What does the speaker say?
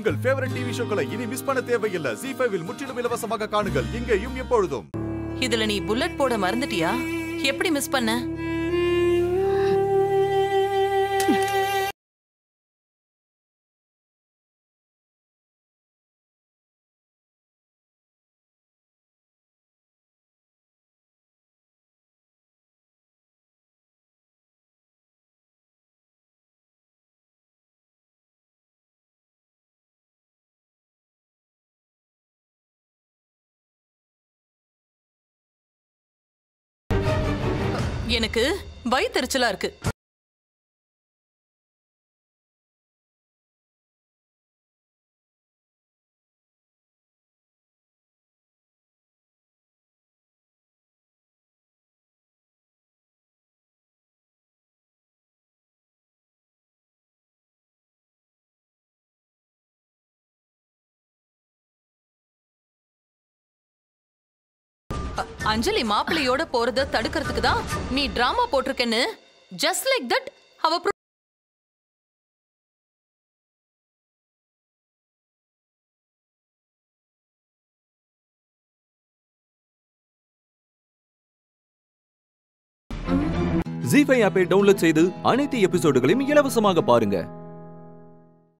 உங்கள் favourite TV ஷோக்களை இனி miss பண்ண தேவையில்லை ஜி ஃபைவில் முற்றிலும் இலவசமாக காணுங்கள் இங்கேயும் எப்பொழுதும் இதுல நீ புல்லட் போட மறந்துட்டியா எப்படி மிஸ் பண்ண எனக்கு வயித்தெரிச்சலா இருக்கு அ- அஞ்சலி மாப்பிள்ளையோட போறத தடுக்கிறதுக்கு தான் நீ டிராமா போட்டிருக்கேன்னு ஜஸ்ட் லைக் தட் அவ pro- ஜி ஃபைவ் ஆப்பை டவுன்லோட் செய்து அனைத்து எபிசோடுகளையும் இலவசமாக பாருங்க